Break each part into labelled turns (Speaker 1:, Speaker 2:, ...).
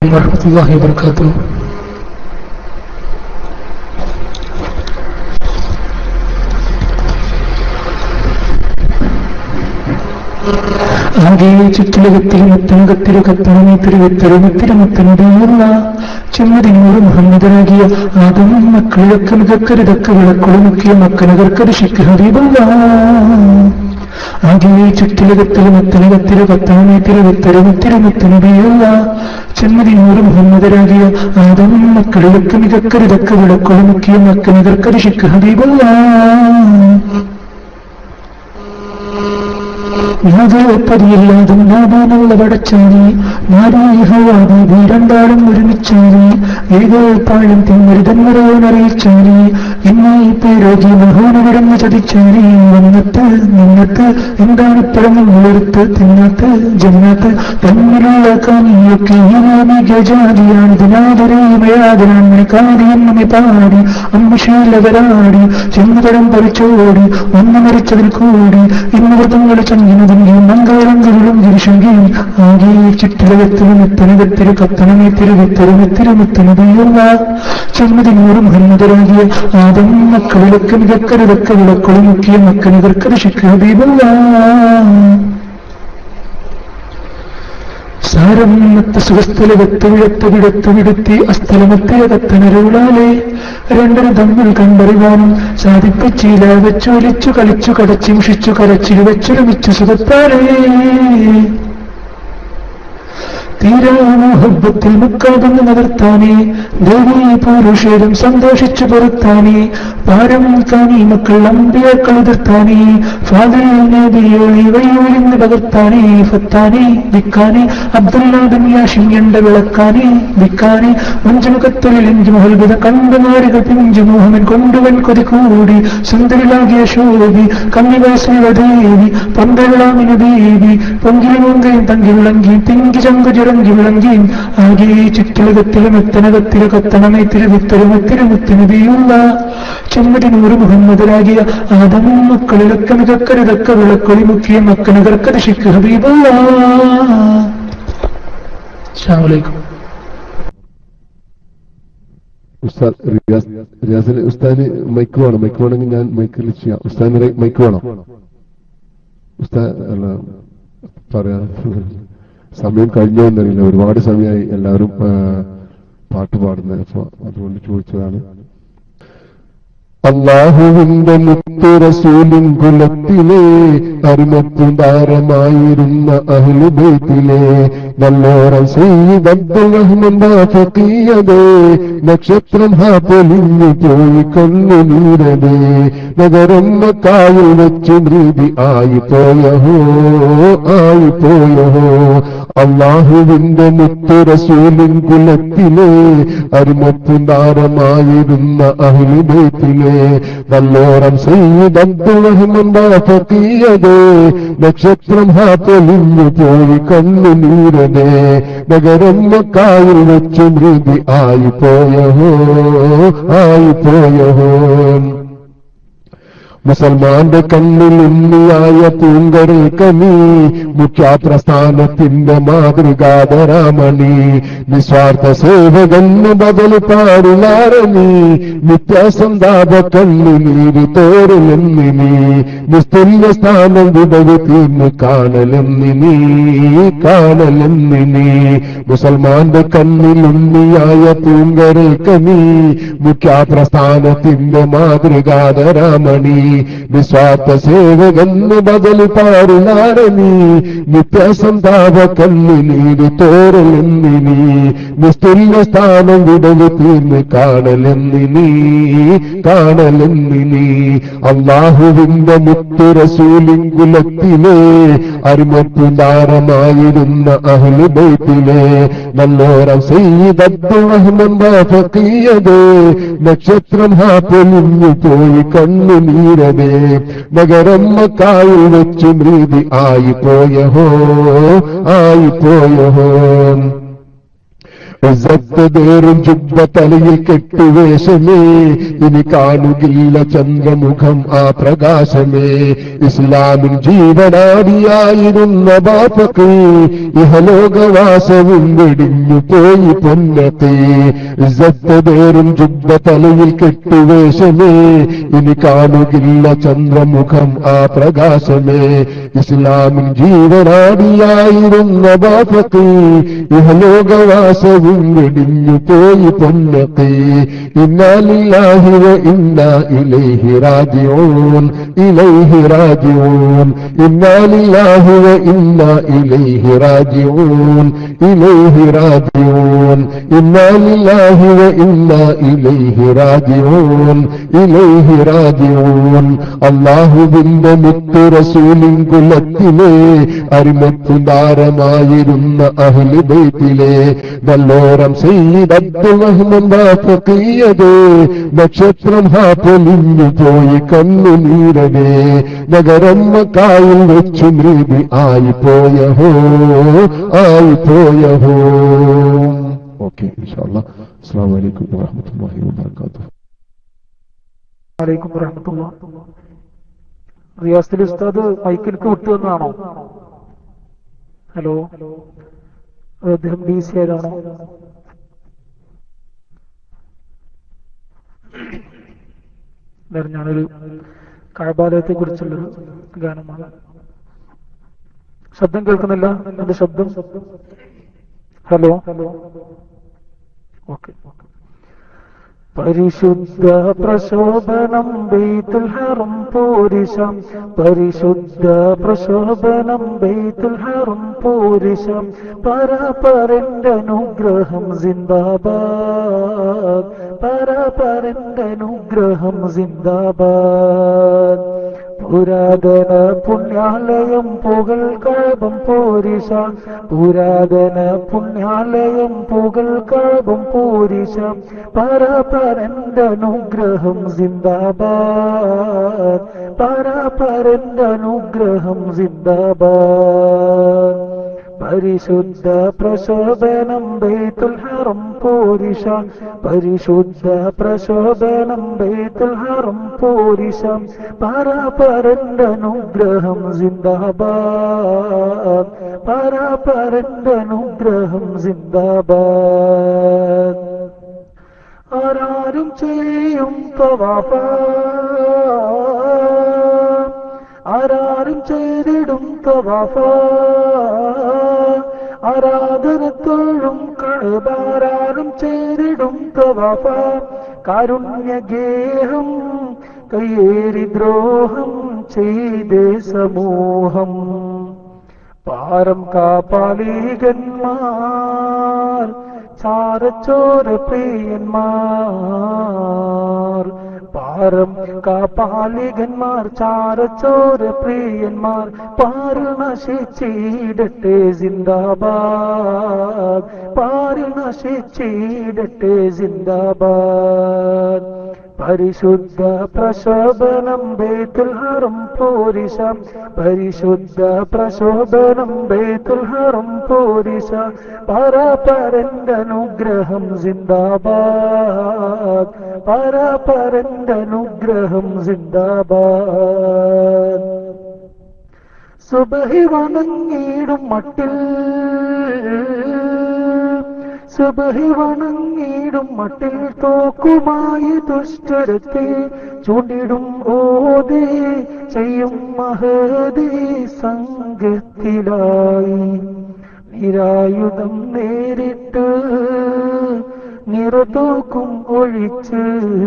Speaker 1: ورحمة الله وبركاته ആകെ ചുറ്റിലകത്തിൽ മുത്തനകത്തിരു കത്തണമേ തിരുവത്തരുമത്തിരുമത്തിരുമത്തിനുടേയുള്ള ചെമ്മതിനൂറ് മുഹമ്മദനാകിയ ആദം മക്കളിലൊക്കെ മികക്കരുതൊക്കെ വിളക്കുളുമുക്കിയ മക്കനകർക്കരു ശിക്ക് ഹബീബല്ല ആകെ ചുറ്റിലകത്തിൽ മുത്തനകത്തിരു കത്തണമേ തിരുവത്തരുമത്തിരുമത്തിനുടേയുള്ള ചെമ്മതിനൂറ് മുഹമ്മദനാകിയ ആദം മക്കളിലൊക്കെ മികക്കരുതൊക്കെ വിളക്കുളുമുക്കിയ മക്കനകർക്കരു ശിക്ക് ഹബീബല്ല യാതൊരുപ്പതിയില്ലാതും നാടാനുള്ള വടച്ചാനി നാടായി ഹവാദീപി രണ്ടാളും ഒരുമിച്ചാനി ഏതോ പാഴും തിമ്മരുതന്മറയോനറിയിച്ചാനി ഇന്നായി പേരോഗി മഹോനവിടന്ന് ചതിച്ചാനി വന്നത്ത് നിന്നത്ത് എന്താണ് പിറന്നു ഉയർത്ത് തിന്നത്ത് ജന്നത്ത് തമ്മിലുള്ള കാനിയൊക്കെ ഗജാതിയാണ് ദിനാദരേമയാദനാണ് കാരിയെന്നുമി പാടി അമ്മശീലവരാടി ചെന്നുതരം പറിച്ചോടി ഒന്ന് മരിച്ചതിൽ കൂടി ഇന്നവർ തങ്ങളുടെ ചങ്ങിനതും മംഗളങ്ങളും ഗിരിശങ്കയും ആകെ ചുറ്റിലകത്തിലും എത്തനകത്തിരു കത്തനമേ തിരുവിത്തരുമെത്തിരുമെത്തനതയുള്ള ചെമ്മതിനൂറ് മുഹമ്മദരാകിയ ആദം മക്കളിലൊക്കെ മികക്കരുതൊക്കെ വിളക്കുളം മുക്കിയ മക്കനികർക്കത് ശിഖബീബല്ല സാരമത്തെ സുഖസ്ഥലകത്ത് വിഴത്ത് വിടത്ത് വിടുത്തി അസ്ഥലമത്തെ കത്തനരുളാലെ രണ്ടര തമ്മിൽ കണ്ടറിവാനും സാധിപ്പിച്ചില്ല വെച്ചൊലിച്ചു കളിച്ചു കടച്ചു മുഷിച്ചു കരച്ചിൽ വെച്ചൊരുമിച്ചു സുഖത്താലേ തീരാമോഹബത്തിൽ മുക്കാതെന്ന് നകർത്താനേ ദേവീ പുരുഷരും സന്തോഷിച്ചു പൊറുത്താനേ പാരം കാണി മക്കൾ അമ്പിയാക്കൾ എതിർത്താനേ ഫാദർ നബിയോളി വഴിയൊഴിന്ന് പകർത്താനേ ഫത്താനേ വിക്കാനേ അബ്ദുല്ലാദൻ യാഷിങ്ങണ്ട വിളക്കാനേ വിക്കാനേ മഞ്ചുമുഖത്തൊഴിൽ എഞ്ചു മഹൽബിത കണ്ടു നാടുകൾ പിഞ്ചു മോഹമൻ കൊണ്ടുവൻ കൊതി കൂടി സുന്ദരിലാകിയ ശോഭി കമ്മിവാസിവദേവി പന്തകളാമിന ദേവി പൊങ്കിലും പൊങ്കയും തങ്കി വിളങ്ങിയും തിങ്കി ചങ്കു ചിറങ്ങി വിളങ്ങിയും ആകെ ചുറ്റിലകത്തിലും എത്തനകത്തില് കത്തണമേ തിരുവിത്തരുമത്തിരുമുത്തിനുതിയുള്ള ചെമ്മതിനൂറ് മുഹമ്മദരാകിയ ആദം മക്കളിലൊക്കെ മികക്കരുതൊക്കെ വിളക്കൊളി മുക്കിയ മക്കനകർക്കത് ശിക്ക് ഹബീബല്ല അസ്സലാമു അലൈക്കും
Speaker 2: ഉസ്താദ് റിയാസ് റിയാസിന് ഉസ്താദിന് മൈക്ക് വേണം മൈക്ക് വേണമെങ്കിൽ ഞാൻ മൈക്കിൽ ചെയ്യാം ഉസ്താദിന് മൈക്ക് വേണം ഉസ്താദ് അല്ല പറയാ സമയം കഴിഞ്ഞോ എന്നറിയില്ല ഒരുപാട് സമയമായി എല്ലാവരും ആ, പാട്ട് പാടുന്നത് അപ്പൊ അതുകൊണ്ട് ചോദിച്ചതാണ് അള്ളാഹുവിന്റെ മുത്തു റസൂലിൻ കുലത്തിലെ അരുമത്തുദാരമായിരുന്ന അഹ്ലുബൈത്തിലെ നല്ലോറം സയ്യിദ് അബ്ദുൽ റഹ്മാൻ ബാഫഖിയതേ നക്ഷത്രം ഹാ പൊലിഞ്ഞു പോയി കൊന്നു നീരതേ നഗരം കായിൽ വെച്ചു മൃതി ആയി പോയഹോ ആയി പോയഹോ അള്ളാഹുവിന്റെ മുത്തു റസൂലിൻ കുലത്തിലെ അരുമത്തുദാരമായിരുന്ന അഹ്ലുബൈത്തിലെ നല്ലോറം സയ്യിദ് അബ്ദുൽ റഹ്മാൻ ബാഫഖിയതേ നക്ഷത്രം ഹാ പൊലിഞ്ഞു പോയി കണ്ണു നീരതേ നഗരം കായിൽ വെച്ചു മൃതി ആയി പോയഹോ ആയി പോയഹോ മുസൽമാന്റെ കണ്ണിൽ ഉണ്ണിയായ പൂങ്കരെ കനി മുഖ്യാപ്രസ്ഥാനത്തിന്റെ മാതൃകാതരാമണി നിസ്വാർത്ഥ സേവകന് ബദൽ പാടിലാരണി നിത്യസന്താപ കണ്ണുനീര് തോരലെന്നിനി നിസ്തുല്യ സ്ഥാനം വിടവ് തീർന്ന് കാണലെന്നിനി കാണലെന്നിനി മുസൽമാന്റെ കണ്ണിൽ ഉണ്ണിയായ പൂങ്കരെ കനി മുഖ്യാപ്രസ്ഥാനത്തിന്റെ മാതൃകാതരാമണി നിസ്വാർത്ഥ സേവകന്ന് ബദൽ പാടുനാരണി നിത്യസന്താപ കണ്ണിനീര് തോരലെന്നിനി നിസ്തുല്യ സ്ഥാനം വിടവ് തീർന്ന് കാണലെന്നിനി കാണലെന്നിനി അള്ളാഹുവിന്റെ മുത്തു റസൂലിൻ കുലത്തിലെ അരുമത്തുദാരമായിരുന്ന അഹ്ലുബൈത്തിലെ നല്ലോരം സയ്യിദ് അബ്ദുൽ റഹ്മാൻ ബാഫഖിയതേ നക്ഷത്രം ഹാ പൊലിഞ്ഞു പോയി കണ്ണു നീരതേ നഗരം മക്കായിൽ വെച്ചു മൃതി ആയി പോയഹോ ആയി പോയഹോ ഇസത്തേറും ജുബ്ബ തലയിൽ കെട്ടുവേഷമേ ഇനി കാണുകില്ല ചന്ദ്രമുഖം ആ പ്രകാശമേ ഇസ്ലാമിൻ ജീവനാടിയായിരുന്ന ബാപ്പക്ക് ഇഹലോകവാസവും വെടിഞ്ഞു പോയി പൊന്നത്തെ ഇസത്തേറും ജുബ്ബ തലയിൽ കെട്ടുവേഷമേ ഇനി കാണുകില്ല ചന്ദ്രമുഖം ആ പ്രകാശമേ ഇസ്ലാമിൻ ജീവനാടിയായിരുന്ന ബാപ്പക്ക് ഇഹലോകവാസവും വെടിഞ്ഞു പോയി പൊന്നത്തെ ഇന്നാലില്ലാഹി വ ഇന്നാ ഇലൈഹി റാജിഊൻ ഇലൈഹി റാജിഊൻ ഇന്നാലില്ലാഹി വ ഇന്നാ ഇലൈഹി റാജിഊൻ ഇലൈഹി റാജിഊൻ ഇന്നാലില്ലാഹി വ ഇന്നാ ഇലൈഹി റാജിഊൻ ഇലൈഹി റാജിഊൻ അല്ലാഹുവിന്റെ മുത്തു റസൂലിൻ കുലത്തിലെ അരിമത്തുദാരമായിരുന്ന അഹ്ലു ബൈത്തിലെ നല്ലോരം സയ്യിദ് അബ്ദുൽ റഹ്മാൻ ബാഫഖിയതേ നക്ഷത്രം ഹാ പൊലിഞ്ഞു പോയി കണ്ണുനീരവേ നഗരം മക്കായിൽ വെച്ചു മൃതി ആയിപ്പോയ ഹോ ആയിപ്പോയ ഹോ ഓക്കെ ഇൻഷാല്ലാ അസ്സാം വലൈക്കും വാഹമത്തല്ലാഹി വാബർക്കാത്തു
Speaker 1: വലൈക്കും വറഹമത്തുള്ള റിയാസിൽ ഉസ്താദ് മൈക്കിലേക്ക് വിട്ടു തന്നതാണോ ഹലോ അത് അദ്ദേഹം ഡി സി ആയതാണോ എന്തായാലും ഞാനൊരു കഴബാലയത്തെ കുറിച്ചുള്ളൊരു ഗാനമാണ് ശബ്ദം കേൾക്കുന്നില്ല എന്റെ ശബ്ദം ഹലോ ഓക്കെ പരിശുദ്ധ പ്രശോഭനം ബെയ്ത്തുൽ ഹറം പോരിശം പരിശുദ്ധ പ്രശോഭനം ബെയ്ത്തുൽ ഹറം പോരിശം പരപരന്റെ അനുഗ്രഹം സിന്ദാബാദ് പരപരന്റെ അനുഗ്രഹം സിന്ദാബാദ് പുരാതന പുണ്യാലയം പുകൾ കഴബം പോരിശ പുരാതന പുണ്യാലയം പുകൾ കഴബം പോരിശ പരപരന്റെ അനുഗ്രഹം സിന്ദാബാദ് പരപരന്റെ അനുഗ്രഹം സിന്ദാബാദ് പരിശുദ്ധ പ്രശോഭനം ബൈത്തുൽ ഹറം പോരിശ പരിശുദ്ധ പ്രശോഭനം ബൈത്തുൽ ഹറം പോരിശ പരപരന്റെ അനുഗ്രഹം സിന്ദാബാദ് പരപരന്റെ അനുഗ്രഹം സിന്ദാബാദ് ആരാരും ചെയ്യും തവാഫ ആരാരും ചെയ്തിടും തവാഫ ആരാധനത്തോഴും കഴുതാരാരും ചെയ്തിടും തവാഫ കാരുണ്യഗേഹം കയ്യേറി ദ്രോഹം ചെയ്തേ സമൂഹം പാരം കാപാലികന്മാർ ചാരച്ചോര പ്രിയന്മാർ പാരം കാപാലികന്മാർ ചാരച്ചോര പ്രിയന്മാർ പാരിൽ നശിച്ചിടട്ടെ സിന്ദാബാദ് പാരിൽ നശിച്ചിടട്ടെ സിന്ദാബാദ് പരിശുദ്ധ പ്രശോഭനം ബേത്തുൽ ഹറം പോരിശ പരിശുദ്ധ പ്രശോഭനം ബേത്തുൽ ഹറം പോരിശ പരപരന്റെ അനുഗ്രഹം സിന്ദാബാദ് പരപരന്റെ അനുഗ്രഹം സിന്ദാബാദ് സുബഹി വണങ്ങിയിടും മട്ടിൽ സുബഹി വണങ്ങിയിടും മട്ടിൽ തോക്കുമായി ദുഷ്ടരത്തെ ചൂണ്ടിടും ഓതേ ചെയ്യും മഹദേ സംഘത്തിലായി നിരായുധം നേരിട്ട് നിറതോക്കും ഒഴിച്ച്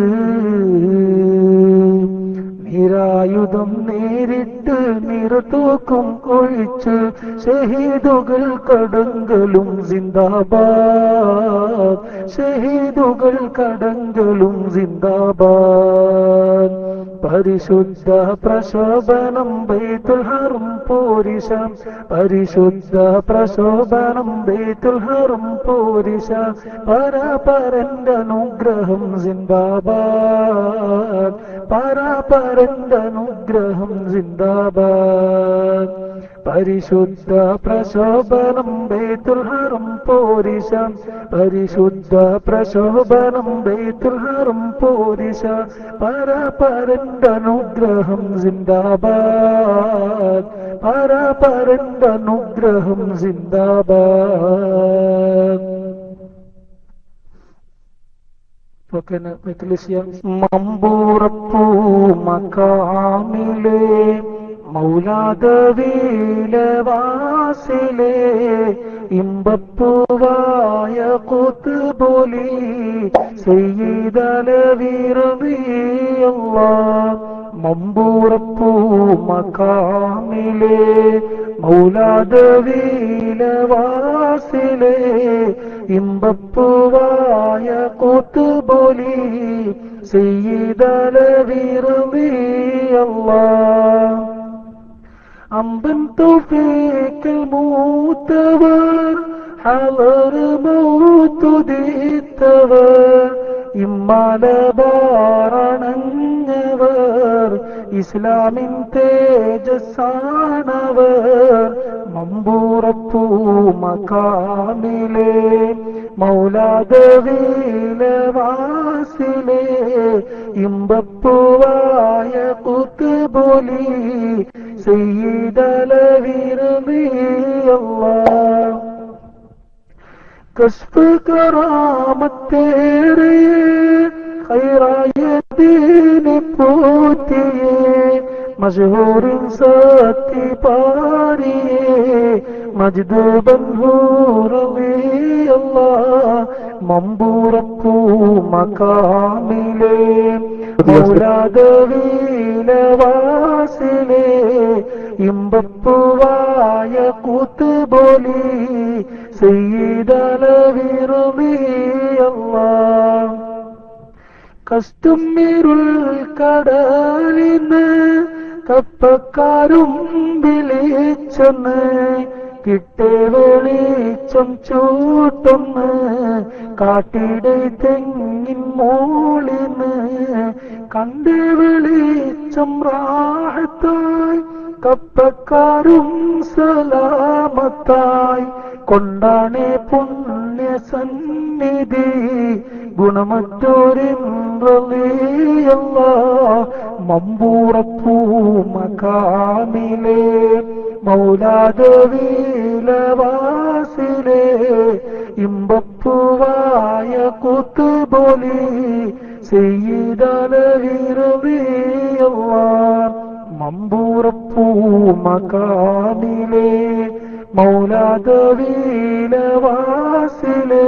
Speaker 1: നിരായുധം നേരിട്ട് നിറതോക്കും ഒഴിച്ച് ഷഹീദുകൾ കടങ്കലും സിന്ദാബാദ് ഷഹീദുകൾ കടങ്കലും സിന്ദാബാദ് പരിശുദ്ധ പ്രശോഭനം ബൈത്തുൽ ഹറം പോരിശ പരിശുദ്ധ പ്രശോഭനം ബൈത്തുൽ ഹറം പോരിശ പരപരന്റെ അനുഗ്രഹം സിന്ദാബാദ് പരപരന്റെ അനുഗ്രഹം സിന്ദാബാദ് സിന്ദാബാദ് പരിശുദ്ധ പ്രശോഭനം ബേത്തുൽ ഹറം പോരിശ പരിശുദ്ധ പ്രശോഭനം ബേത്തുൽ ഹറം പോരിശ പരപരന്റെ അനുഗ്രഹം സിന്ദാബാദ് പരപരന്റെ അനുഗ്രഹം സിന്ദാബാദ് ഓക്കെന്ന് മെക്ലിസിയ മമ്പൂറപ്പൂ മക്കാമിലെ മൗലാദവീലവാസിലെ ഇമ്പപ്പൂവായ കുത്തുബോലി സെയ്തലവീറവിയല്ല മമ്പൂറപ്പൂ മക്കാമിലെ മൗലാദവീലവാസിലെ ഇമ്പപ്പൂവായ കൂത്തുബോലി സെയ്തലവീറവിയല്ല അമ്പൻ തോഫേക്കൽ മൂത്തവർ ഹലർ മൗത്തുദീത്തവർ ഇമ്മലബാറണഞ്ഞവർ ഇസ്ലാമിൻ തേജസ്സാണവർ മമ്പൂറപ്പൂ മക്കാമിലെ മൗലാദവീലവാസിലെ ഇമ്പപ്പൂവായ കുത്തുബോലി സെയ്തലവിറുതിയല്ല കസ്ഫ് കറാമത്തേറെ ഖൈറായ ദീന് പൂത്തിയേ മജ്ഹൂറിൻ സത്തി പാരിയേ മജ്ദൂബൻ ഹൂറവിയല്ല മമ്പൂറപ്പൂ മക്കാമിലെ മൗലാദവീലവാസിലെ ഇമ്പപ്പൂവായ കൂത്തുബോലി സെയ്തലവിറുമിയല്ല കസ്തുമ്മിരുൾ കടലിന് കപ്പക്കാരും വിളിച്ചെന്ന് കിട്ടേ വെളിച്ചം ചൂട്ടൊന്ന് കാട്ടിടെ തെങ്ങിൻ മോളിന്ന് കണ്ടേ വെളിച്ചം റാഹത്തായി കപ്പക്കാരും സലാമത്തായി കൊണ്ടാണേ പുണ്യ സന്നിധി ഗുണമറ്റോരില്ല മമ്പൂറപ്പൂ മകാമിലെ മൗലാദവീലവാസിലെ ഇമ്പപ്പൂവായ കുത്തുബോലി ചെയ്തലവിറുവിയല്ല മമ്പൂറപ്പൂ മകാമിലെ മൗലാദവീലവാസിലെ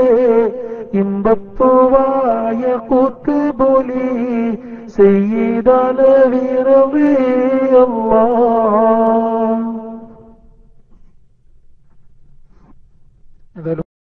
Speaker 1: ഇമ്പപ്പൂവായ കുത്തുബോലി ചെയ്തലവിറുവിയല്ല